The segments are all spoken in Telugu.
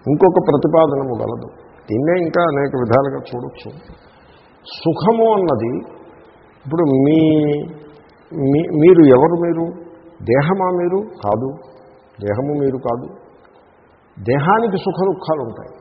ఇంకొక ప్రతిపాదనము గలదు దీన్నే ఇంకా అనేక విధాలుగా చూడొచ్చు సుఖము అన్నది ఇప్పుడు మీ మీ- మీరు ఎవరు మీరు దేహమా మీరు కాదు దేహము మీరు కాదు దేహానికి సుఖ దుఃఖాలు ఉంటాయి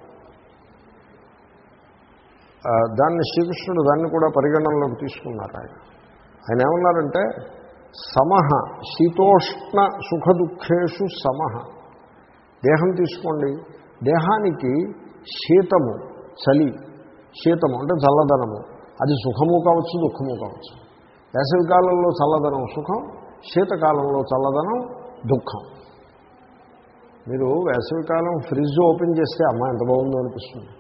ఆ, దాన్ని శ్రీకృష్ణుడు దాన్ని కూడా పరిగణనలోకి తీసుకున్నారు ఆయన ఆయన ఏమన్నారంటే సమహ శీతోష్ణ సుఖ దుఃఖేషు సమహ దేహం తీసుకోండి దేహానికి శీతము చలి శీతము అంటే చల్లదనము అది సుఖము కావచ్చు దుఃఖము కావచ్చు వేసవికాలంలో చల్లదనం సుఖం శీతకాలంలో చల్లదనం దుఃఖం మీరు వేసవికాలం ఫ్రిడ్జ్ ఓపెన్ చేస్తే అమ్మ ఎంత బాగుందో అనిపిస్తుంది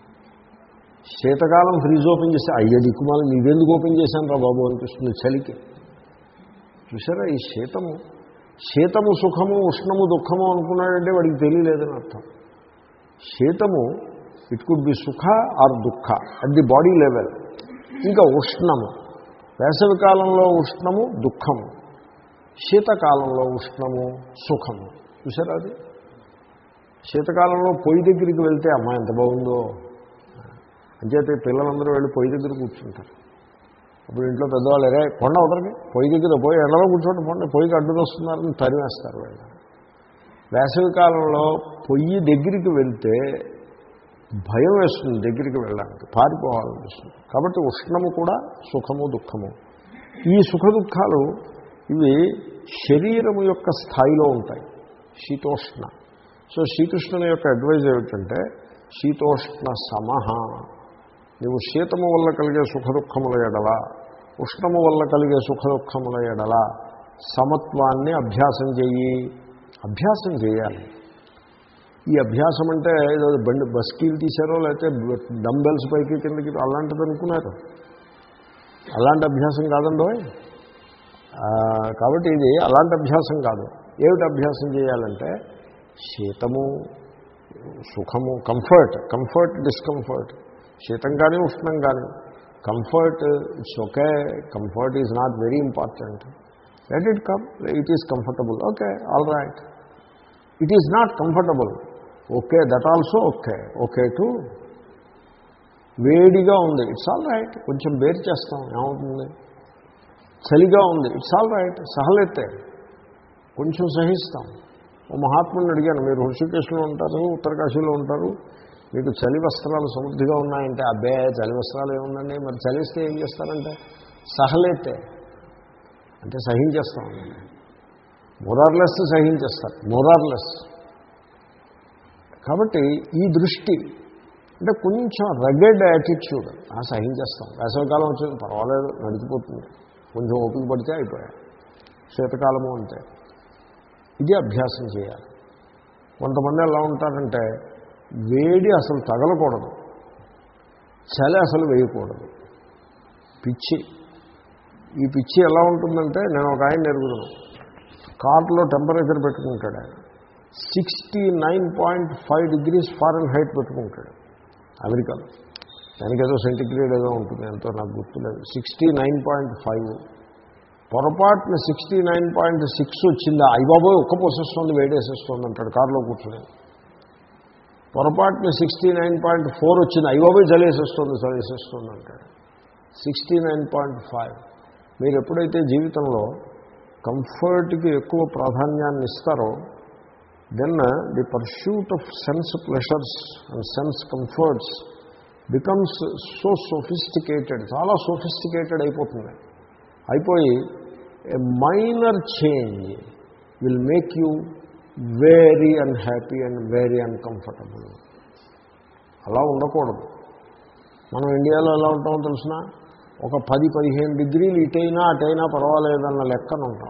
శీతకాలం ఫ్రిడ్జ్ ఓపెన్ చేస్తే అయ్యే దిక్కుమాలి నీవెందుకు ఓపెన్ చేశాను రా బాబు అనిపిస్తుంది చలికి చూసారా ఈ శీతము శీతము సుఖము ఉష్ణము దుఃఖము అనుకున్నాడంటే వాడికి తెలియలేదని అర్థం శీతము ఇట్ కుడ్ బి సుఖ ఆర్ దుఃఖ అట్ ది బాడీ లెవెల్ ఇంకా ఉష్ణము వేసవి కాలంలో ఉష్ణము దుఃఖము శీతకాలంలో ఉష్ణము సుఖము చూసారా అది శీతకాలంలో పొయ్యి దగ్గరికి వెళ్తే అమ్మ ఎంత బాగుందో అంచేతే పిల్లలందరూ వెళ్ళి పొయ్యి దగ్గర కూర్చుంటారు అప్పుడు ఇంట్లో పెద్దవాళ్ళు రే కొండ అవతలకి పొయ్యి దగ్గర పోయి ఎండలో కూర్చోండి పోండి పొయ్యికి అడ్డు వస్తున్నారని తరిమేస్తారు వాళ్ళు వేసవి కాలంలో పొయ్యి దగ్గరికి వెళ్తే భయం వేస్తుంది దగ్గరికి వెళ్ళడానికి పారిపోవాలనిపిస్తుంది కాబట్టి ఉష్ణము కూడా సుఖము దుఃఖము ఈ సుఖ దుఃఖాలు ఇవి శరీరము యొక్క స్థాయిలో ఉంటాయి శీతోష్ణ సో శ్రీకృష్ణుని యొక్క అడ్వైజ్ ఏమిటంటే శీతోష్ణ సమహ నీవు శీతము వల్ల కలిగే సుఖ దుఃఖముల ఎడల ఉష్ణము వల్ల కలిగే సుఖ దుఃఖముల ఎడల సమత్వాన్ని అభ్యాసం చెయ్యి అభ్యాసం చేయాలి ఈ అభ్యాసం అంటే ఏదో బండి బస్కీలు తీశారో లేకపోతే డంబెల్స్ పైకి కిందకి అలాంటిది అనుకున్నారు అలాంటి అభ్యాసం కాదండో కాబట్టి ఇది అలాంటి అభ్యాసం కాదు ఏమిటి అభ్యాసం చేయాలంటే శీతము సుఖము కంఫర్ట్ కంఫర్ట్ డిస్కంఫర్ట్ శీతం కానీ ఉష్ణం కానీ comfort it's okay comfort is not very important let it come it is comfortable okay all right it is not comfortable okay that also okay okay too వేడిగా ఉంది ఇట్స్ ఆల్ రైట్ కొంచెం బేర్ చేస్తాం ఏమవుతుంది చలిగా ఉంది ఇట్స్ ఆల్ రైట్ సహలెత్తే కొంచెం సహిస్తాం ఓ మహాత్ముడిని అడిగాను మీరు హృషికేశ్లో ఉంటారు ఉత్తరకాశీలో ఉంటారు మీకు చలి వస్త్రాలు సమృద్ధిగా ఉన్నాయంటే అబ్బే చలి వస్త్రాలు ఏముందండి మరి చలిస్తే ఏం చేస్తారంటే సహలెత్తే అంటే సహించేస్తాం మొరార్లెస్ సహించేస్తారు మొరార్లెస్ కాబట్టి ఈ దృష్టి అంటే కొంచెం రగెడ్ యాటిట్యూడ్ ఆ సహించేస్తాం వేసవికాలం వచ్చింది పర్వాలేదు నడిచిపోతుంది కొంచెం ఓపిక పడితే అయిపోయాయి శీతకాలము అంతే ఇది అభ్యాసం చేయాలి కొంతమంది ఎలా ఉంటారంటే వేడి అసలు తగలకూడదు చలి అసలు వేయకూడదు పిచ్చి ఈ పిచ్చి ఎలా ఉంటుందంటే నేను ఒక ఆయన ఎరుగుతున్నాను కార్లో టెంపరేచర్ పెట్టుకుంటాడు ఆయన sixty nine point five degrees Fahrenheit పెట్టుకుంటాడు అమెరికాలో దానికి ఏదో సెంటిగ్రేడ్ ఏదో ఉంటుంది ఎంతో నాకు గుర్తులేదు సిక్స్టీ నైన్ పాయింట్ ఫైవ్ పొరపాటున సిక్స్టీ నైన్ పాయింట్ సిక్స్ వచ్చిందా అయ్యబాబోయ్ ఒక్క పోసేస్తుంది వేడేసేస్తుంది అంటాడు కారులో కూర్చుని పొరపాటున సిక్స్టీ నైన్ పాయింట్ ఫోర్ వచ్చింది అయ్యబాబోయ్ చలేసేస్తుంది చలేసేస్తుంది అంటాడు సిక్స్టీ నైన్ పాయింట్ ఫైవ్ మీరు ఎప్పుడైతే జీవితంలో కంఫర్ట్కి ఎక్కువ ప్రాధాన్యాన్ని ఇస్తారో then the pursuit of sense pleasures and sense comforts becomes so sophisticated చాలా సోఫిస్టికేటెడ్ అయిపోతుంది అయిపోయి a minor change will make you very unhappy and very uncomfortable అలా ఉండకూడదు మనం ఇండియాలో ఎలా ఉంటామో తెలిసిన ఒక పది పదిహేను డిగ్రీలు ఇటైనా అటైనా పర్వాలేదన్న లెక్కన ఉంటాం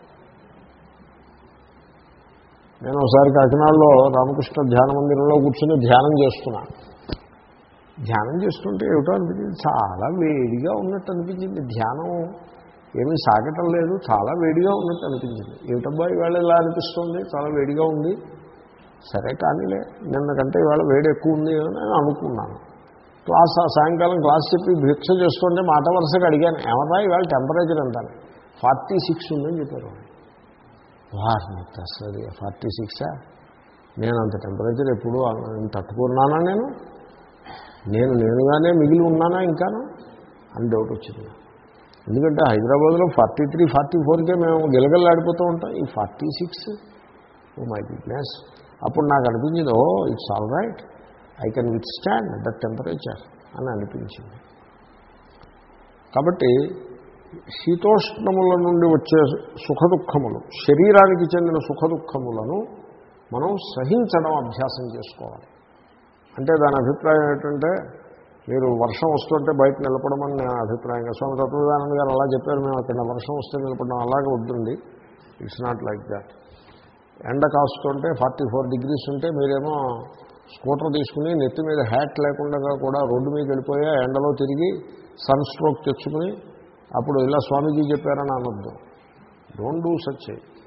నేను ఒకసారి కాకినాడలో రామకృష్ణ ధ్యాన మందిరంలో కూర్చొని ధ్యానం చేస్తున్నా ధ్యానం చేస్తుంటే ఏమిటో అనిపించింది చాలా వేడిగా ఉన్నట్టు అనిపించింది ధ్యానం ఏమీ సాగటం లేదు చాలా వేడిగా ఉన్నట్టు అనిపించింది ఏమిటబ్బా ఇవాళ ఇలా అనిపిస్తుంది చాలా వేడిగా ఉంది సరే కానీలే నిన్నకంటే ఇవాళ వేడి ఎక్కువ ఉంది అని నేను అనుకున్నాను క్లాస్ ఆ సాయంకాలం క్లాస్ చెప్పి భిక్ష చేస్తుంటే మాట వరుసగా అడిగాను ఏమన్నా ఇవాళ టెంపరేచర్ ఎంత ఫార్టీ సిక్స్ ఉందని చెప్పారు వారిని అసలు ఫార్టీ సిక్సా నేను అంత టెంపరేచర్ ఎప్పుడు తట్టుకున్నానా నేను నేను నేనుగానే మిగిలి ఉన్నానా ఇంకాను అని డౌట్ వచ్చింది ఎందుకంటే హైదరాబాద్లో ఫార్టీ త్రీ ఫార్టీ ఫోర్కే మేము గిలగల్లాడిపోతూ ఉంటాం ఈ forty six oh my goodness అప్పుడు నాకు అనిపించింది oh it's all right I can withstand that temperature అని అనిపించింది కాబట్టి శీతోష్ణముల నుండి వచ్చే సుఖదుఖములు శరీరానికి చెందిన సుఖదుఖములను మనం సహించడం అభ్యాసం చేసుకోవాలి అంటే దాని అభిప్రాయం ఏంటంటే మీరు వర్షం వస్తుంటే బయట నిలబడమని నా అభిప్రాయంగా స్వామి తత్వదానంద గారు అలా చెప్పారు మేము అక్కడ వర్షం వస్తే నిలబడడం అలాగే వద్దండి ఇట్స్ నాట్ లైక్ దాట్ ఎండ కాస్తుంటే ఫార్టీ ఫోర్ డిగ్రీస్ ఉంటే మీరేమో స్కూటర్ తీసుకుని నెత్తి మీద హ్యాట్ లేకుండా కూడా రోడ్డు మీద వెళ్ళిపోయా ఎండలో తిరిగి సన్ స్ట్రోక్ తెచ్చుకుని అప్పుడు ఇలా స్వామీజీ చెప్పారని అనొద్దు don't do such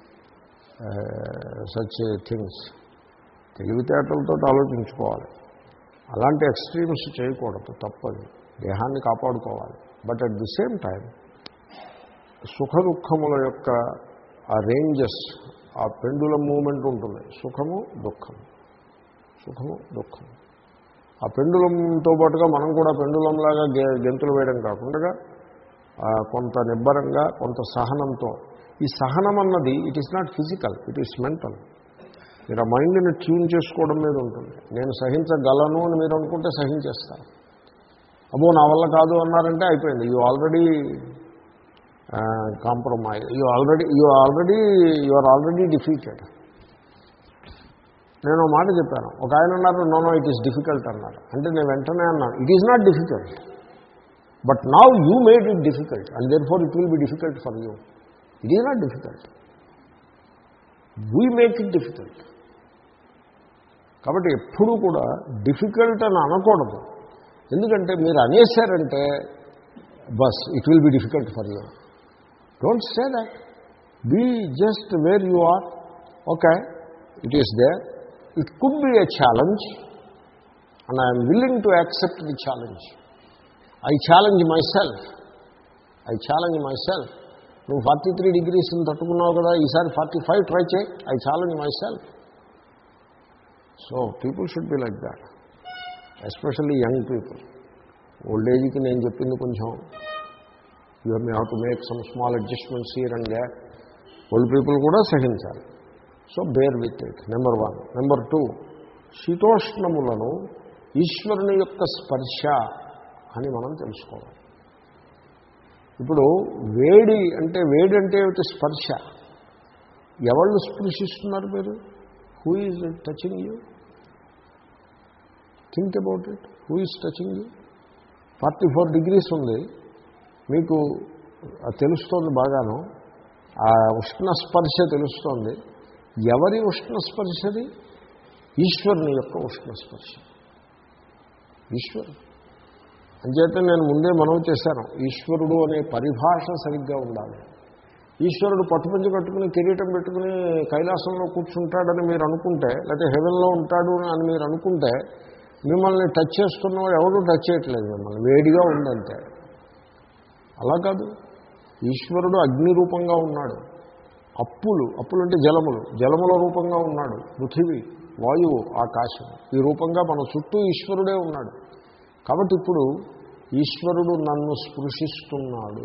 such things తెలివితేటలతో ఆలోచించుకోవాలి అలాంటి ఎక్స్ట్రీమ్స్ చేయకూడదు తప్పదు దేహాన్ని కాపాడుకోవాలి but at the same time సుఖ దుఃఖముల యొక్క ఆ రేంజెస్ ఆ పెండులం మూమెంట్ ఉంటుంది సుఖము దుఃఖము సుఖము దుఃఖము ఆ పెండులంతో పాటుగా మనం కూడా పెండులంలాగా గెంతులు వేయడం కాకుండా కొంత నిబ్బరంగా కొంత సహనంతో ఈ సహనం అన్నది it is not physical it is mental మీరు ఆ మైండ్ని ట్యూన్ చేసుకోవడం మీద ఉంటుంది నేను సహించగలను అని మీరు అనుకుంటే సహించేస్తారు అబ్బో నా వల్ల కాదు అన్నారంటే అయిపోయింది you already compromise you already you already you are already defeated నేను మాట చెప్పాను ఒక ఆయన అన్నారు no no it is difficult అన్నారు అంటే నేను వెంటనే అన్నాను it is not difficult but now you made it difficult and therefore it will be difficult for you it is not difficult we make it difficult కాబట్టి ఎప్పుడూ కూడా డిఫికల్ట్ అని అనకూడదు ఎందుకంటే మీరు అనేసారంటే బస్ it will be difficult for you don't say that be just where you are okay it is there it could be a challenge and I'm willing to accept the challenge I challenge myself I challenge myself నువ్వు ఫార్టీ త్రీ డిగ్రీస్ని తట్టుకున్నావు కదా ఈసారి ఫార్టీ ఫైవ్ ట్రై చేయి I challenge myself so people should be like that especially young people old ఏజ్కి నేను చెప్పింది కొంచెం you may have to make some small adjustments here and they old people కూడా సహించాలి so bear with it number one number two శీతోష్ణములను ఈశ్వరుని యొక్క స్పర్శ అని మనం తెలుసుకోవాలి ఇప్పుడు వేడి అంటే వేడి అంటే ఏమిటి స్పర్శ ఎవళ్ళు స్పృశిస్తున్నారు మీరు who is touching you think about it who is touching you forty four degrees ఉంది మీకు తెలుస్తోంది బాగాను ఆ ఉష్ణ స్పర్శ తెలుస్తోంది ఎవరి ఉష్ణ స్పర్శది ఈశ్వరుని యొక్క ఉష్ణ స్పర్శ ఈశ్వరుడు అంచేత నేను ముందే మనవి చేశాను ఈశ్వరుడు అనే పరిభాష సరిగ్గా ఉండాలి ఈశ్వరుడు పట్టుపంచి కట్టుకుని కిరీటం పెట్టుకుని కైలాసంలో కూర్చుంటాడని మీరు అనుకుంటే లేకపోతే హెవెన్లో ఉంటాడు అని మీరు అనుకుంటే మిమ్మల్ని టచ్ చేసుకున్నవాడు ఎవరు టచ్ చేయట్లేదు మిమ్మల్ని వేడిగా ఉందంతే అలా కాదు ఈశ్వరుడు అగ్ని రూపంగా ఉన్నాడు అప్పులు అప్పులు అంటే జలములు జలముల రూపంగా ఉన్నాడు పృథివీ వాయువు ఆకాశం ఈ రూపంగా మన చుట్టూ ఈశ్వరుడే ఉన్నాడు కాబట్టి ఇప్పుడు ఈశ్వరుడు నన్ను స్పృశిస్తున్నాడు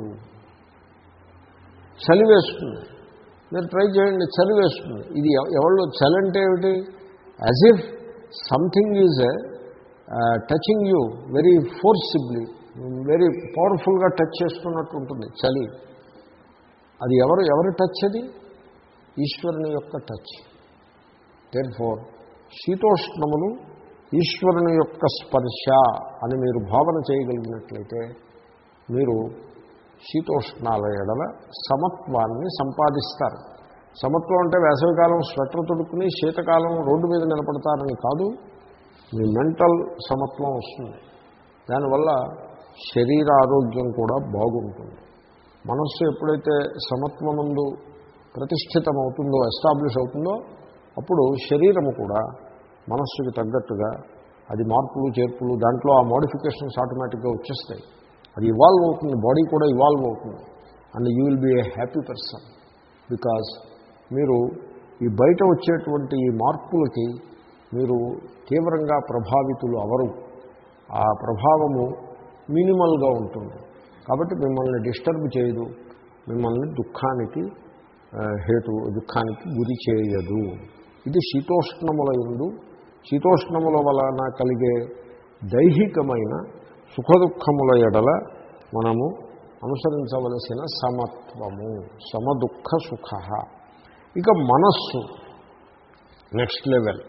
చలి వేస్తుంది మీరు ట్రై చేయండి చలి వేస్తుంది ఇది ఎవరు చలి అంటే ఏమిటి as if something is touching you very forcibly very పవర్ఫుల్గా టచ్ చేస్తున్నట్టు ఉంటుంది చలి అది ఎవరు ఎవరి టచ్ అది ఈశ్వరుని యొక్క టచ్ దేర్ ఫోర్ శీతోష్ణములు ఈశ్వరుని యొక్క స్పర్శ అని మీరు భావన చేయగలిగినట్లయితే మీరు శీతోష్ణాల ఎడల సమత్వాన్ని సంపాదిస్తారు సమత్వం అంటే వేసవికాలం స్వెటర్ తొడుక్కుని శీతకాలం రోడ్డు మీద నిలబడతారని కాదు మీ మెంటల్ సమత్వం వస్తుంది దానివల్ల శరీర ఆరోగ్యం కూడా బాగుంటుంది మనస్సు ఎప్పుడైతే సమత్వనందు ప్రతిష్ఠితమవుతుందో ఎస్టాబ్లిష్ అవుతుందో అప్పుడు శరీరము కూడా మనస్సుకి తగ్గట్టుగా అది మార్పులు చేర్పులు దాంట్లో ఆ మోడిఫికేషన్స్ ఆటోమేటిక్గా వచ్చేస్తాయి అది ఇవాల్వ్ అవుతుంది బాడీ కూడా ఇవాల్వ్ అవుతుంది and you will be a happy person because మీరు ఈ బయట వచ్చేటువంటి ఈ మార్పులకి మీరు తీవ్రంగా ప్రభావితులు అవరు ఆ ప్రభావము మినిమల్గా ఉంటుంది కాబట్టి మిమ్మల్ని డిస్టర్బ్ చేయదు మిమ్మల్ని దుఃఖానికి ఆ, హేతు దుఃఖానికి గురి చేయదు ఇది శీతోష్ణముల ఎందు శీతోష్ణముల వలన కలిగే దైహికమైన సుఖదుఖముల ఎడల మనము అనుసరించవలసిన సమత్వము సమదుఃఖ సుఖ ఇక మనస్సు నెక్స్ట్ లెవెల్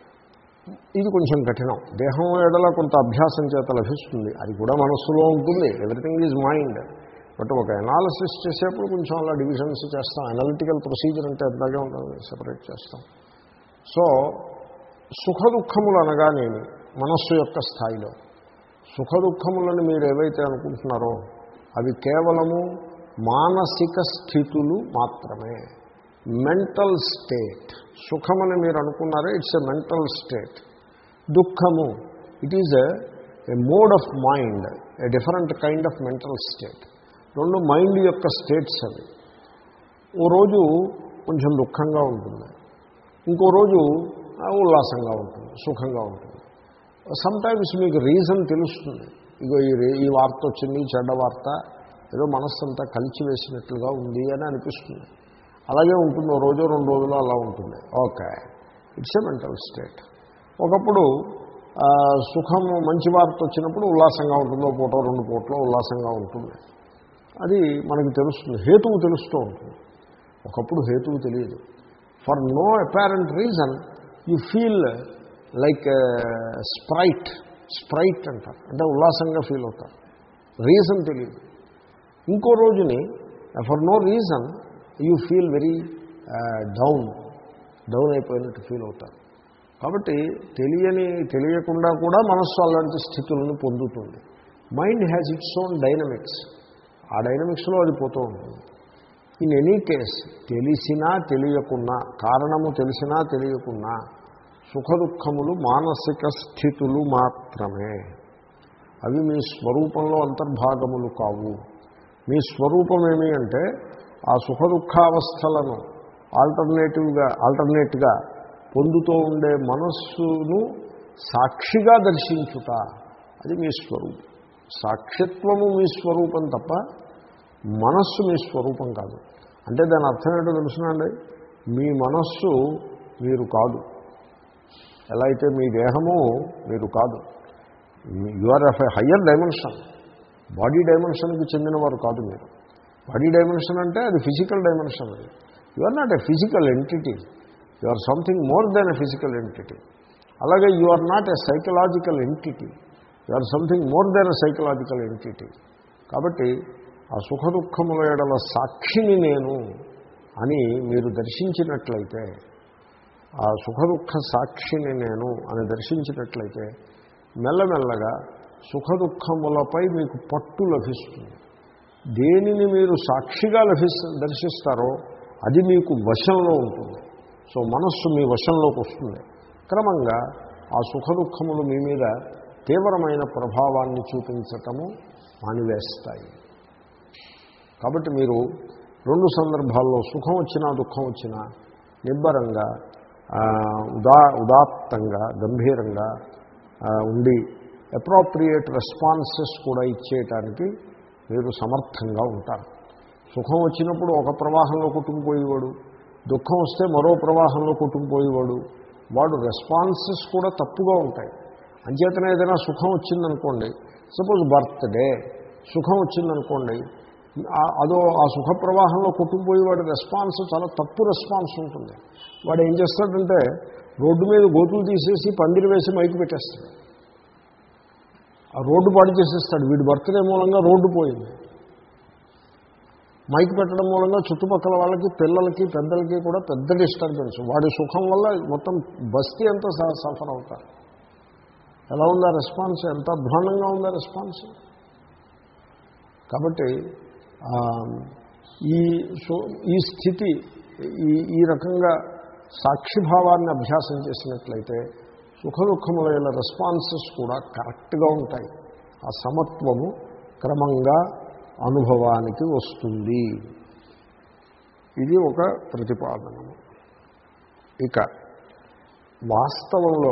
ఇది కొంచెం కఠినం దేహం ఎడల కొంత అభ్యాసం చేత లభిస్తుంది అది కూడా మనస్సులో ఉంటుంది ఎవ్రీథింగ్ ఈజ్ మైండ్ బట్ ఒక ఎనాలిసిస్ చేసేప్పుడు కొంచెం అలా డివిజన్స్ చేస్తాం అనలిటికల్ ప్రొసీజర్ అంటే అంతగా ఉంటుంది సెపరేట్ చేస్తాం సో సుఖ దుఃఖములు అనగానేమి మనస్సు యొక్క స్థాయిలో సుఖ దుఃఖములను మీరు ఏవైతే అనుకుంటున్నారో అవి కేవలము మానసిక స్థితులు మాత్రమే మెంటల్ స్టేట్ సుఖమని మీరు అనుకున్నారే ఇట్స్ ఎ మెంటల్ స్టేట్ దుఃఖము it is a mode of mind a different kind of mental state రెండు మైండ్ యొక్క స్టేట్స్ అవి ఓ రోజు కొంచెం దుఃఖంగా ఉంటుంది ఇంకో రోజు ఆ, ఉల్లాసంగా ఉంటుంది సుఖంగా ఉంటుంది సమ్టైమ్స్ మీకు రీజన్ తెలుస్తుంది ఇగో ఈ రే- ఈ వార్త వచ్చింది చెడ్డ వార్త ఏదో మనస్సు అంతా కలిసి వేసినట్లుగా ఉంది అని అనిపిస్తుంది అలాగే ఉంటుంది ఓ రోజు రెండు రోజులు అలా ఉంటుంది okay it's a mental state ఒకప్పుడు ఆ, సుఖము మంచి వార్త వచ్చినప్పుడు ఉల్లాసంగా ఉంటుంది ఓ పూట రెండు పూటలో ఉల్లాసంగా ఉంటుంది అది మనకు తెలుస్తుంది హేతువు తెలుస్తూ ఉంటుంది ఒకప్పుడు హేతువు తెలియదు for no apparent reason you feel like sprite sprite అంటారు అంటే ఉల్లాసంగా ఫీల్ అవుతారు రీజన్ తెలియదు ఇంకో రోజుని for no reason you feel very down down అయిపోయినట్టు ఫీల్ అవుతారు కాబట్టి తెలియని తెలియకుండా కూడా మనస్సు అలాంటి స్థితులను పొందుతుంది mind has its own dynamics ఆ డైనమిక్స్లో అది పోతూ ఉంటుంది ఇన్ ఎనీ కేస్ తెలిసినా తెలియకున్నా కారణము తెలిసినా తెలియకున్నా సుఖదుఖములు మానసిక స్థితులు మాత్రమే అవి మీ స్వరూపంలో అంతర్భాగములు కావు మీ స్వరూపం ఏమి అంటే ఆ సుఖదుఖావస్థలను ఆల్టర్నేటివ్గా ఆల్టర్నేట్గా పొందుతూ ఉండే మనస్సును సాక్షిగా దర్శించుట అది మీ స్వరూపం సాక్షిత్వము మీ స్వరూపం తప్ప మనస్సు మీ స్వరూపం కాదు అంటే దాని అర్థం ఏంటో తెలుసునండి మీ మనస్సు మీరు కాదు ఎలా అయితే మీ దేహము మీరు కాదు you are of a higher dimension body డైమెన్షన్కి చెందినవారు కాదు మీరు బాడీ డైమెన్షన్ అంటే అది ఫిజికల్ డైమెన్షన్ అది you are not a physical entity you are something more than a physical entity అలాగే you are not a psychological entity you are something more than a psychological entity కాబట్టి ఆ సుఖ దుఃఖముల ఎడల సాక్షిని నేను అని మీరు దర్శించినట్లయితే ఆ సుఖ దుఃఖ సాక్షిని నేను అని దర్శించినట్లయితే మెల్లమెల్లగా సుఖ దుఃఖములపై మీకు పట్టు లభిస్తుంది దేనిని మీరు సాక్షిగా లభిస్ దర్శిస్తారో అది మీకు వశంలో ఉంటుంది సో మనస్సు మీ వశంలోకి వస్తుంది క్రమంగా ఆ సుఖ దుఃఖములు మీ మీద తీవ్రమైన ప్రభావాన్ని చూపించటము మానివేస్తాయి కాబట్టి మీరు రెండు సందర్భాల్లో సుఖం వచ్చినా దుఃఖం వచ్చినా నిబ్బరంగా ఆ, ఉదా ఉదాత్తంగా గంభీరంగా ఆ, ఉండి అప్రోప్రియేట్ రెస్పాన్సెస్ కూడా ఇచ్చేయటానికి మీరు సమర్థంగా ఉంటారు సుఖం వచ్చినప్పుడు ఒక ప్రవాహంలో కొట్టుకుపోయేవాడు దుఃఖం వస్తే మరో ప్రవాహంలో కొట్టుకుపోయేవాడు వాడు రెస్పాన్సెస్ కూడా తప్పుగా ఉంటాయి అంచేతనే ఏదైనా సుఖం వచ్చిందనుకోండి సపోజ్ బర్త్డే సుఖం వచ్చిందనుకోండి ఆ- అదో ఆ సుఖ ప్రవాహంలో కొట్టుకుపోయేవాడి రెస్పాన్స్ చాలా తప్పు రెస్పాన్స్ ఉంటుంది వాడు ఏం చేస్తాడంటే రోడ్డు మీద గోతులు తీసేసి పందిరి వేసి మైకి పెట్టేస్తాడు ఆ రోడ్డు పాడు చేసేస్తాడు వీడి బర్త్డే మూలంగా రోడ్డు పోయింది మైక్ పెట్టడం మూలంగా చుట్టుపక్కల వాళ్ళకి పిల్లలకి పెద్దలకి కూడా పెద్ద డిస్టర్బెన్స్ వాడి సుఖం వల్ల మొత్తం బస్తీ అంతా స- సఫర్ అవుతారు ఎలా ఉందా రెస్పాన్స్ ఎంత అధ్వానంగా ఉందా రెస్పాన్స్ కాబట్టి ఆ, ఈ సో- ఈ స్థితి ఈ ఈ రకంగా సాక్షిభావాన్ని అభ్యాసం చేసినట్లయితే సుఖ దుఃఖములైన రెస్పాన్సెస్ కూడా కరెక్ట్గా ఉంటాయి ఆ సమత్వము క్రమంగా అనుభవానికి వస్తుంది ఇది ఒక ప్రతిపాదనము ఇక వాస్తవంలో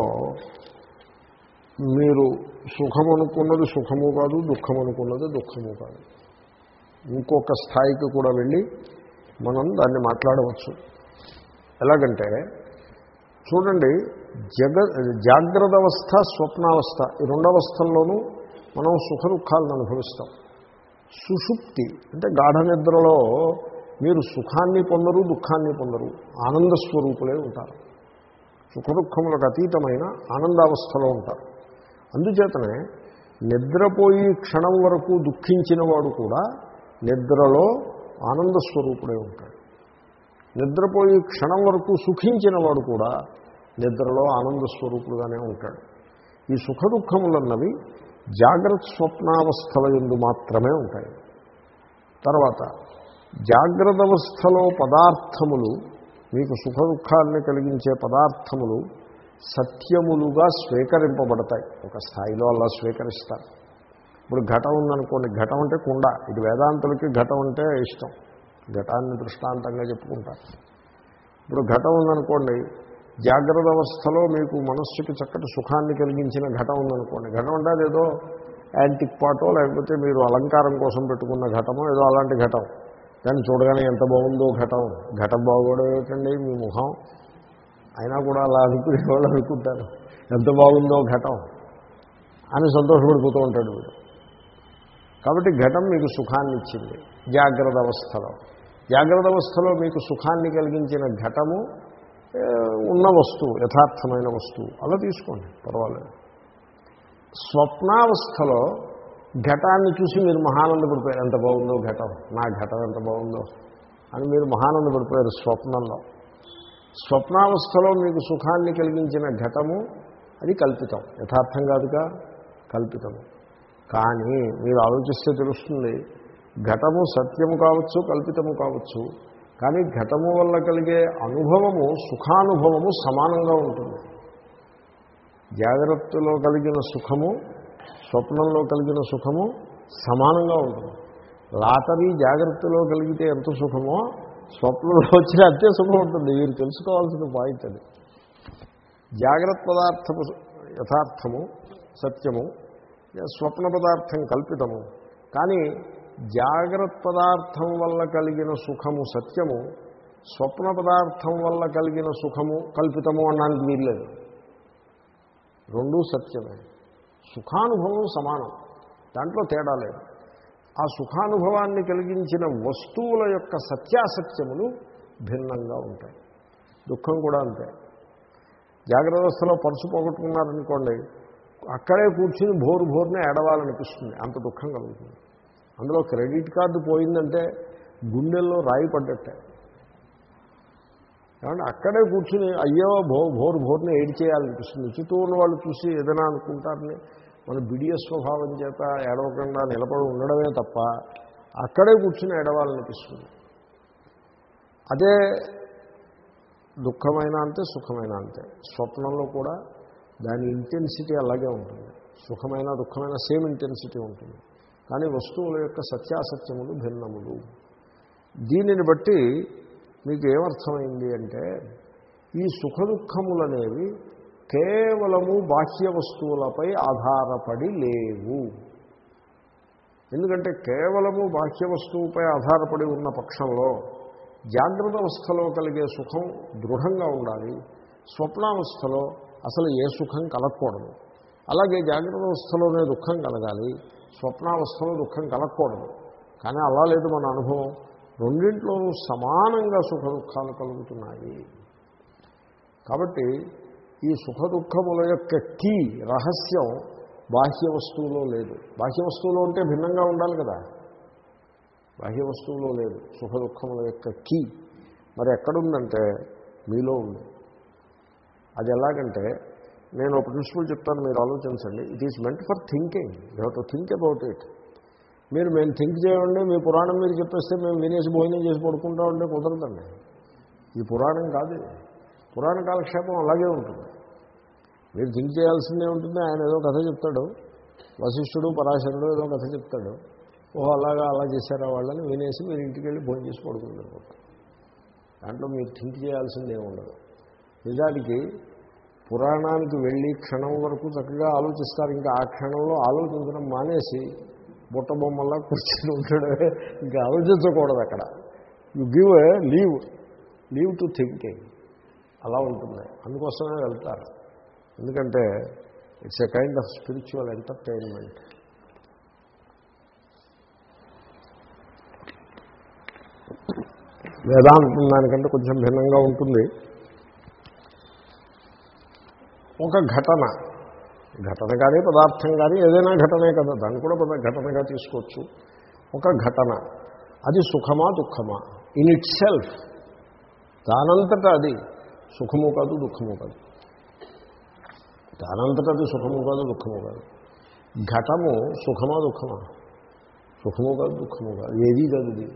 మీరు సుఖం అనుకున్నది సుఖము కాదు దుఃఖం అనుకున్నది దుఃఖము కాదు ఇంకొక స్థాయికి కూడా వెళ్ళి మనం దాన్ని మాట్లాడవచ్చు ఎలాగంటే చూడండి జగ జాగ్రత్త అవస్థ స్వప్నావస్థ ఈ రెండవస్థల్లోనూ మనం సుఖ దుఃఖాలను అనుభవిస్తాం సుషుప్తి అంటే గాఢ నిద్రలో మీరు సుఖాన్ని పొందరు దుఃఖాన్ని పొందరు ఆనంద స్వరూపులే ఉంటారు సుఖ దుఃఖములకు అతీతమైన ఆనందావస్థలో ఉంటారు అందుచేతనే నిద్రపోయి క్షణం వరకు దుఃఖించిన వాడు కూడా నిద్రలో ఆనంద స్వరూపుడే ఉంటాడు నిద్రపోయి క్షణం వరకు సుఖించిన వాడు కూడా నిద్రలో ఆనంద స్వరూపుడుగానే ఉంటాడు ఈ సుఖ దుఃఖములన్నవి జాగ్రత్త స్వప్నావస్థల ఎందు మాత్రమే ఉంటాయి తర్వాత జాగ్రత్త అవస్థలో పదార్థములు మీకు సుఖ దుఃఖాన్ని కలిగించే పదార్థములు సత్యములుగా స్వీకరింపబడతాయి ఒక స్థాయిలో అలా స్వీకరిస్తారు ఇప్పుడు ఘటం ఉందనుకోండి ఘటం అంటే కుండ ఇది వేదాంతులకి ఘటం అంటే ఇష్టం ఘటాన్ని దృష్టాంతంగా చెప్పుకుంటారు ఇప్పుడు ఘటం ఉందనుకోండి జాగ్రత్త అవస్థలో మీకు మనస్సుకి చక్కటి సుఖాన్ని కలిగించిన ఘటం ఉందనుకోండి ఘటం అంటే అదేదో యాంటిక్ పాటో లేకపోతే మీరు అలంకారం కోసం పెట్టుకున్న ఘటమో ఏదో అలాంటి ఘటం దాన్ని చూడగానే ఎంత బాగుందో ఘటం ఘటం బాగోవడం ఏమిటండి మీ ముఖం అయినా కూడా అలా అనుకునే వాళ్ళు అనుకుంటారు ఎంత బాగుందో ఘటం అని సంతోషపడిపోతూ ఉంటాడు వీడు కాబట్టి ఘటం మీకు సుఖాన్ని ఇచ్చింది జాగ్రత్త అవస్థలో జాగ్రత్త అవస్థలో మీకు సుఖాన్ని కలిగించిన ఘటము ఏ, ఉన్న వస్తువు యథార్థమైన వస్తువు అలా తీసుకోండి పర్వాలేదు స్వప్నావస్థలో ఘటాన్ని చూసి మీరు మహానందపడిపోయారు ఎంత బాగుందో ఘటం నా ఘటం ఎంత బాగుందో అని మీరు మహానందపడిపోయారు స్వప్నంలో స్వప్నావస్థలో మీకు సుఖాన్ని కలిగించిన ఘటము అది కల్పితం యథార్థం కాదుగా కల్పితము కానీ మీరు ఆలోచిస్తే తెలుస్తుంది ఘటము సత్యము కావచ్చు కల్పితము కావచ్చు కానీ ఘటము వల్ల కలిగే అనుభవము సుఖానుభవము సమానంగా ఉంటుంది జాగ్రత్తలో కలిగిన సుఖము స్వప్నంలో కలిగిన సుఖము సమానంగా ఉంటుంది లాటరీ జాగ్రత్తలో కలిగితే ఎంత సుఖమో స్వప్నంలో వచ్చిన అంతే సుఖం ఉంటుంది మీరు తెలుసుకోవాల్సిన పాయింట్ అది జాగ్రత్త పదార్థము యథార్థము సత్యము స్వప్న పదార్థం కల్పితము కానీ జాగ్రత్త పదార్థం వల్ల కలిగిన సుఖము సత్యము స్వప్న పదార్థం వల్ల కలిగిన సుఖము కల్పితము అనడానికి వీల్లేదు రెండూ సత్యమే సుఖానుభవం సమానం దాంట్లో తేడా లేదు ఆ సుఖానుభవాన్ని కలిగించిన వస్తువుల యొక్క సత్యాసత్యములు భిన్నంగా ఉంటాయి దుఃఖం కూడా అంతే జాగ్రత్త అవస్థలో పరుసు పోగొట్టుకున్నారనుకోండి అక్కడే కూర్చుని భోరు భోరునే ఏడవాలనిపిస్తుంది అంత దుఃఖం కలుగుతుంది అందులో క్రెడిట్ కార్డు పోయిందంటే గుండెల్లో రాయి పడ్డట్టే ఏమంటే అక్కడే కూర్చుని అయ్యో భో భోరు భోరుని ఏడి చేయాలనిపిస్తుంది చుట్టూ ఉన్న వాళ్ళు చూసి ఏదైనా అనుకుంటారని మన బిడియ స్వభావం చేత ఏడవకుండా నిలబడి ఉండడమే తప్ప అక్కడే కూర్చుని ఏడవాలనిపిస్తుంది అదే దుఃఖమైన అంతే సుఖమైన అంతే స్వప్నంలో కూడా దాని ఇంటెన్సిటీ అలాగే ఉంటుంది సుఖమైన దుఃఖమైన సేమ్ ఇంటెన్సిటీ ఉంటుంది కానీ వస్తువుల యొక్క సత్యాసత్యములు భిన్నములు దీనిని బట్టి మీకు ఏమర్థమైంది అంటే ఈ సుఖ దుఃఖములనేవి కేవలము బాహ్య వస్తువులపై ఆధారపడి లేవు ఎందుకంటే కేవలము బాహ్య వస్తువుపై ఆధారపడి ఉన్న పక్షంలో జాగ్రత్త అవస్థలో కలిగే సుఖం దృఢంగా ఉండాలి స్వప్నావస్థలో అసలు ఏ సుఖం కలగకూడదు అలాగే జాగ్రత్త అవస్థలోనే దుఃఖం కలగాలి స్వప్నావస్థలో దుఃఖం కలగకూడదు కానీ అలా లేదు మన అనుభవం రెండింట్లోనూ సమానంగా సుఖ దుఃఖాలు కలుగుతున్నాయి కాబట్టి ఈ సుఖ దుఃఖముల యొక్క కీ రహస్యం బాహ్య వస్తువులో లేదు బాహ్య వస్తువులో ఉంటే భిన్నంగా ఉండాలి కదా బాహ్య వస్తువులో లేదు సుఖ దుఃఖముల యొక్క కీ మరి ఎక్కడుందంటే మీలో ఉంది అది ఎలాగంటే నేను ఒక ప్రిన్సిపల్ చెప్తాను మీరు ఆలోచించండి it is meant for thinking you have to think about it మీరు మేము థింక్ చేయండి మీ పురాణం మీరు చెప్పేస్తే మేము వినేసి భోజనం చేసి పడుకుంటా ఉంటే కుదరదండి ఈ పురాణం కాదు ఇది. పురాణ కాలక్షేపం అలాగే ఉంటుంది మీరు థింక్ చేయాల్సిందే ఉంటుంది ఆయన ఏదో కథ చెప్తాడు వశిష్ఠుడు పరాశరుడు ఏదో కథ చెప్తాడు ఓహో అలాగా అలా చేశారా వాళ్ళని వినేసి మీరు ఇంటికి వెళ్ళి భోజనం చేసి పడుకుంటారు దాంట్లో మీరు థింక్ చేయాల్సిందే ఉండదు నిజానికి పురాణానికి వెళ్ళి క్షణం వరకు చక్కగా ఆలోచిస్తారు ఇంకా ఆ క్షణంలో ఆలోచించడం మానేసి బుట్ట బొమ్మల్లా కూర్చొని ఉంటాడు ఇంకా ఆలోచించకూడదు అక్కడ you give a leave leave to thinking అలా ఉంటుంది అందుకోసమే వెళ్తారు ఎందుకంటే it's a kind of spiritual entertainment వేదాంతం దానికంటే కొంచెం భిన్నంగా ఉంటుంది ఒక ఘటన ఘటన కానీ పదార్థం కానీ ఏదైనా ఘటనే కదా దాన్ని కూడా పద ఘటనగా తీసుకోవచ్చు ఒక ఘటన అది సుఖమా దుఃఖమా ఇన్ ఇట్ సెల్ఫ్ దానంతటా అది సుఖము కాదు దుఃఖము కాదు దానంతటా అది సుఖము కాదు దుఃఖము కాదు ఘటము సుఖమా దుఃఖమా సుఖము కాదు దుఃఖము కాదు ఏదీ కాదు ఇది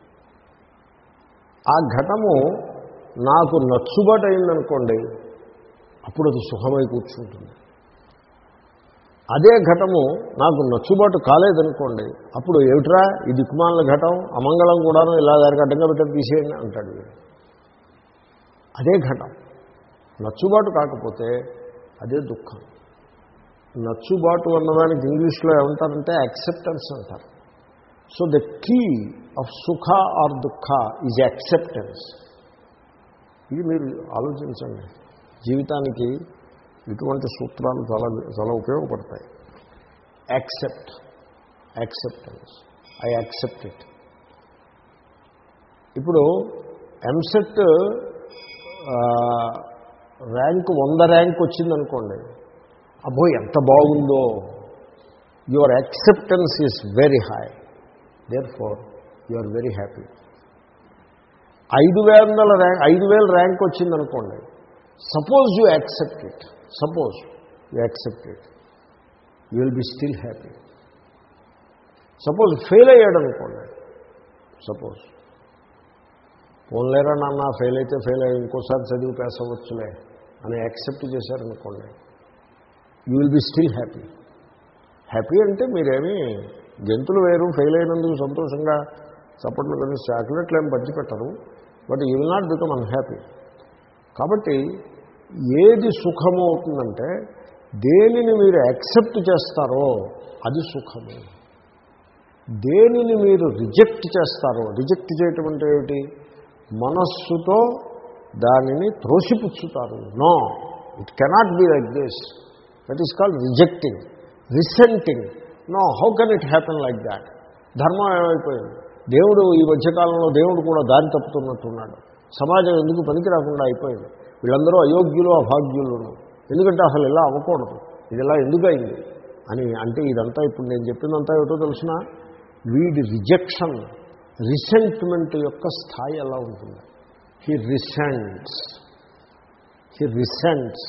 ఆ ఘటము నాకు నచ్చుబాటు అయిందనుకోండి అప్పుడు అది సుఖమై కూర్చుంటుంది అదే ఘటము నాకు నచ్చుబాటు కాలేదనుకోండి అప్పుడు ఏమిట్రా ఈ దిక్కుమాల ఘటం అమంగళం కూడాను ఇలా దానికి అడ్డంగా పెట్టని తీసేయండి అంటాడు వీడు. అదే ఘటం నచ్చుబాటు కాకపోతే అదే దుఃఖం నచ్చుబాటు అన్నదానికి ఇంగ్లీష్లో ఏమంటారంటే యాక్సెప్టెన్స్ అంటారు సో ద కీ ఆఫ్ సుఖ ఆర్ దుఃఖ ఈజ్ యాక్సెప్టెన్స్ ఇది మీరు ఆలోచించండి జీవితానికి ఇటువంటి సూత్రాలు చాలా చాలా ఉపయోగపడతాయి accept acceptance I accept it ఇప్పుడు ఎంసెట్ ర్యాంక్ వంద ర్యాంక్ వచ్చిందనుకోండి అబ్బో ఎంత బాగుందో your acceptance is very high therefore you are very happy ఐదు వేల ర్యాంక్ ఐదు వేల ర్యాంక్ వచ్చిందనుకోండి suppose you accept it suppose you accept it you will be still happy suppose fail అయ్యాడు అనుకోండి సపోజ్ పోన్లేరా నాన్న ఫెయిల్ అయితే ఫెయిల్ అయ్యి ఇంకోసారి చదివి పాస్ అవ్వచ్చులే అని యాక్సెప్ట్ చేశారనుకోండి you will be still happy happy అంటే మీరేమీ జంతువులు వేరు ఫెయిల్ అయినందుకు సంతోషంగా చప్పట్లు కానీ చాక్లెట్లు ఏం పంచిపెట్టరు but you will not become unhappy కాబట్టి ఏది సుఖము అవుతుందంటే దేనిని మీరు యాక్సెప్ట్ చేస్తారో అది సుఖము దేనిని మీరు రిజెక్ట్ చేస్తారో రిజెక్ట్ చేయటం అంటే ఏమిటి మనస్సుతో దానిని త్రోసిపుచ్చుతారు no it cannot be like this that is called rejecting resenting no how can it happen like that ధర్మం ఏమైపోయింది దేవుడు ఈ మధ్యకాలంలో దేవుడు కూడా దారి తప్పుతున్నట్టున్నాడు సమాజం ఎందుకు పనికి రాకుండా అయిపోయింది వీళ్ళందరూ అయోగ్యులు అభాగ్యులు ఎందుకంటే అసలు ఇలా అవ్వకూడదు ఇది ఇలా ఎందుకు అయింది అని అంటే ఇదంతా ఇప్పుడు నేను చెప్పిందంతా ఏమిటో తెలిసిన వీడి రిజెక్షన్ రిసెంట్మెంట్ యొక్క స్థాయి ఎలా ఉంటుంది హీ రిసెంట్స్ హీ రిసెంట్స్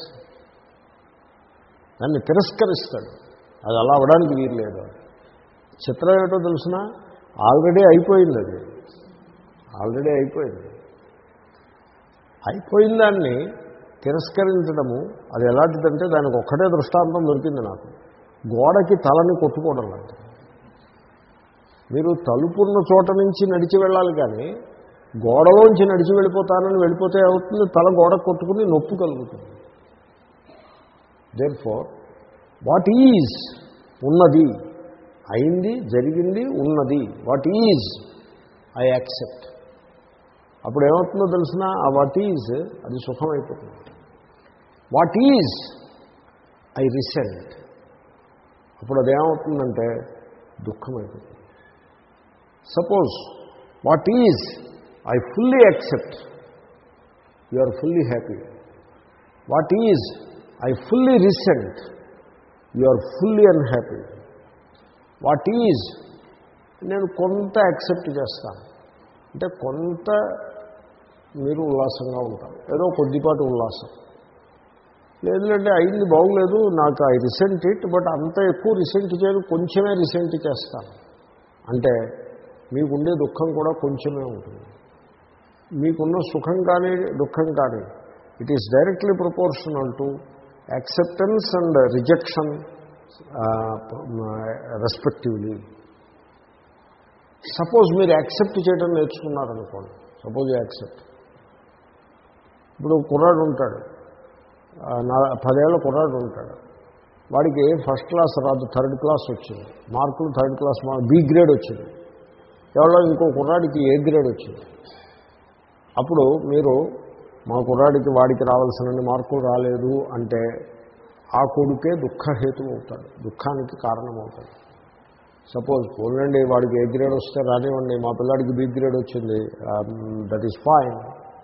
దాన్ని తిరస్కరిస్తాడు అది అలా అవ్వడానికి వీలు లేదు చిత్రం ఏమిటో తెలిసిన ఆల్రెడీ అయిపోయింది అది ఆల్రెడీ అయిపోయింది అయిపోయిన దాన్ని తిరస్కరించడము అది ఎలాంటిదంటే దానికి ఒక్కటే దృష్టాంతం దొరికింది నాకు గోడకి తలని కొట్టుకోవడం లాంటిది మీరు తలుపున్న చోట నుంచి నడిచి వెళ్ళాలి కానీ గోడలోంచి నడిచి వెళ్ళిపోతానని వెళ్ళిపోతే అవుతుంది తల గోడ కొట్టుకుని నొప్పి కలుగుతుంది దేర్ ఫోర్ వాట్ ఈజ్ ఉన్నది అయింది జరిగింది ఉన్నది వాట్ ఈజ్ ఐ యాక్సెప్ట్ అప్పుడు ఏమవుతుందో తెలిసిన ఆ వాట్ ఈజ్ అది సుఖమైపోతుంది వాట్ ఈజ్ ఐ రిసెంట్ అప్పుడు అదేమవుతుందంటే దుఃఖమైపోతుంది suppose what is I fully accept you are fully happy what is I fully resent you are fully unhappy what is నేను కొంత యాక్సెప్ట్ చేస్తాను అంటే కొంత మీరు ఉల్లాసంగా ఉంటారు ఏదో కొద్దిపాటి ఉల్లాసం లేదులేంటే అయింది బాగులేదు నాకు ఐ రిసెంట్ ఇట్ బట్ అంత ఎక్కువ రిసెంట్ చేయను కొంచెమే రిసెంట్ చేస్తాను అంటే మీకుండే దుఃఖం కూడా కొంచెమే ఉంటుంది మీకున్న సుఖం కానీ దుఃఖం కానీ it is directly proportional to acceptance and rejection respectively suppose మీరు యాక్సెప్ట్ చేయడం నేర్చుకున్నారనుకోండి సపోజ్ యాక్సెప్ట్ ఇప్పుడు కుర్రాడు ఉంటాడు ఆ, నా పదేళ్ళ కుర్రాడు ఉంటాడు వాడికి ఫస్ట్ క్లాస్ రాదు థర్డ్ క్లాస్ వచ్చింది మార్కులు third class mark B grade వచ్చింది ఎవరో ఇంకో కుర్రాడికి ఏ గ్రేడ్ వచ్చింది అప్పుడు మీరు మా కుర్రాడికి వాడికి రావాల్సిన మార్కులు రాలేదు అంటే ఆ కొడుకే దుఃఖహేతు అవుతాడు దుఃఖానికి కారణమవుతాడు సపోజ్ పోలండి వాడికి ఏ గ్రేడ్ వస్తే రానివ్వండి మా పిల్లాడికి బి గ్రేడ్ వచ్చింది దట్ ఈస్ ఫైన్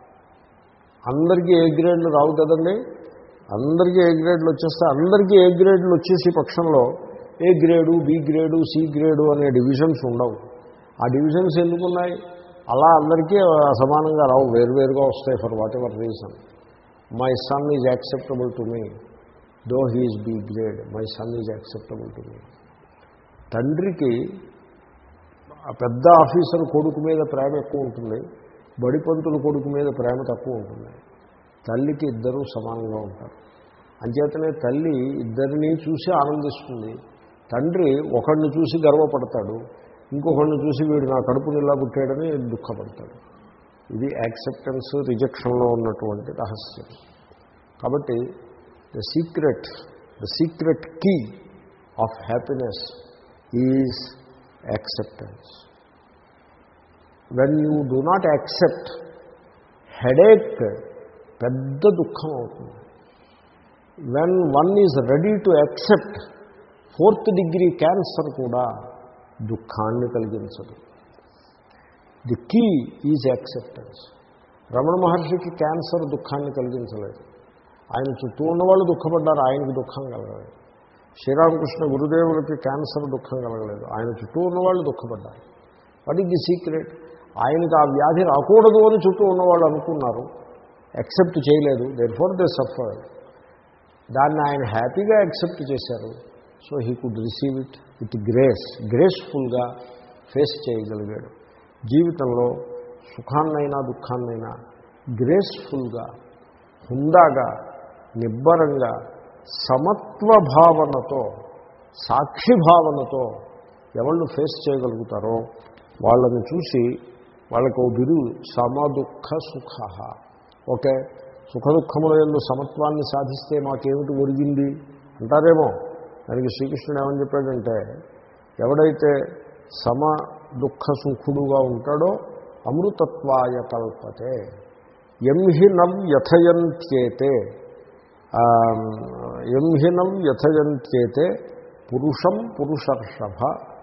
అందరికీ ఏ గ్రేడ్లు రావు కదండి అందరికీ ఏ గ్రేడ్లు వచ్చేస్తే అందరికీ ఏ గ్రేడ్లు వచ్చేసి పక్షంలో A grade B grade C grade అనే డివిజన్స్ ఉండవు ఆ డివిజన్స్ ఎందుకున్నాయి అలా అందరికీ సమానంగా రావు వేరువేరుగా వస్తాయి for whatever reason my son is acceptable to me though he is B grade my son is acceptable to me తండ్రికి ఆ పెద్ద ఆఫీసర్ కొడుకు మీద ప్రేమ ఎక్కువ ఉంటుంది బడిపంతుల కొడుకు మీద ప్రేమ తక్కువ ఉంటుంది తల్లికి ఇద్దరూ సమానంగా ఉంటారు అంచేతనే తల్లి ఇద్దరిని చూసి ఆనందిస్తుంది తండ్రి ఒకడిని చూసి గర్వపడతాడు ఇంకొకడిని చూసి వీడు నా కడుపుని ఇలా పుట్టాడని దుఃఖపడతాడు ఇది యాక్సెప్టెన్స్ రిజెక్షన్లో ఉన్నటువంటి రహస్యం కాబట్టి the secret the secret key of happiness is acceptance when you do not accept headache పెద్ద దుఃఖం అవుతుంది when one is ready to accept fourth degree cancer కూడా దుఃఖాన్ని కలిగించదు the key is acceptance Ramana మహర్షికి క్యాన్సర్ దుఃఖాన్ని కలిగించలేదు ఆయన చుట్టూ ఉన్నవాళ్ళు దుఃఖపడ్డారు ఆయనకి దుఃఖం కలగలేదు శ్రీరామకృష్ణ గురుదేవులకి క్యాన్సర్ దుఃఖం కలగలేదు ఆయన చుట్టూ ఉన్నవాళ్ళు దుఃఖపడ్డారు వాట్ ఈజ్ ది సీక్రెట్ ఆయనకి ఆ వ్యాధి రాకూడదు అని చుట్టూ ఉన్నవాళ్ళు అనుకున్నారు యాక్సెప్ట్ చేయలేదు దేర్ ఫోర్ దే సఫర్ దాన్ని ఆయన హ్యాపీగా యాక్సెప్ట్ చేశారు so he could receive it with grace గ్రేస్ఫుల్గా ఫేస్ చేయగలిగాడు జీవితంలో సుఖాన్నైనా దుఃఖాన్నైనా గ్రేస్ఫుల్గా హుందాగా నిబ్బరంగా సమత్వ భావనతో సాక్షి భావనతో ఎవళ్ళు ఫేస్ చేయగలుగుతారో వాళ్ళని చూసి వాళ్ళకు బిరువు సమదుఃఖ సుఖ ఓకే సుఖ దుఃఖముల ఎందు సమత్వాన్ని సాధిస్తే మాకేమిటి ఒరిగింది అంటారేమో దానికి శ్రీకృష్ణుడు ఏమని చెప్పాడంటే ఎవడైతే సమ దుఃఖ సుఖుడుగా ఉంటాడో అమృతత్వాయ కల్పతే ఎంహినం యథయంత్యేతే ఎంహినం యథయంత్యేతే పురుషం పురుషర్షభ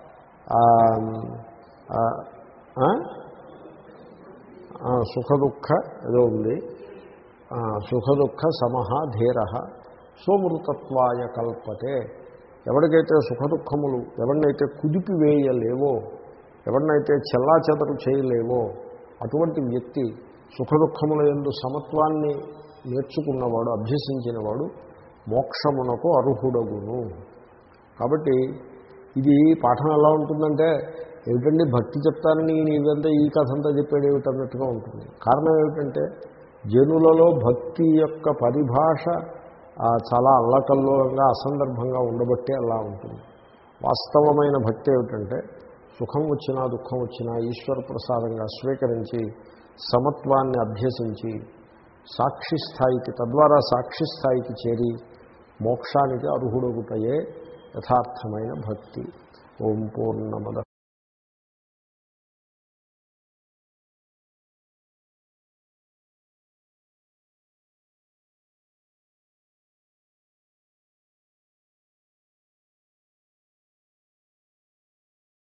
సుఖ దుఃఖ ఏదో ఉంది సుఖ దుఃఖ సమహ ధీర సోమృతత్వాయ కల్పతే ఎవరికైతే సుఖ దుఃఖములు ఎవరినైతే కుదిపివేయలేవో ఎవరినైతే చెల్లాచెదరు చేయలేవో అటువంటి వ్యక్తి సుఖ దుఃఖముల ఎందు సమత్వాన్ని నేర్చుకున్నవాడు అభ్యసించినవాడు మోక్షమునకు అర్హుడగును కాబట్టి ఇది పాఠం ఎలా ఉంటుందంటే ఏమిటండి భక్తి చెప్తానని నీవంతా ఈ కథ అంతా చెప్పాడు ఏమిటన్నట్టుగా ఉంటుంది కారణం ఏమిటంటే జనులలో భక్తి యొక్క పరిభాష చాలా అల్లకల్లోలంగా అసందర్భంగా ఉండబట్టే అలా ఉంటుంది వాస్తవమైన భక్తి ఏమిటంటే సుఖం వచ్చినా దుఃఖం వచ్చినా ఈశ్వర ప్రసాదంగా స్వీకరించి సమత్వాన్ని అభ్యసించి సాక్షి స్థాయికి తద్వారా సాక్షి స్థాయికి చేరి మోక్షానికి అర్హుడొగుటయే యథార్థమైన భక్తి ఓం పూర్ణమద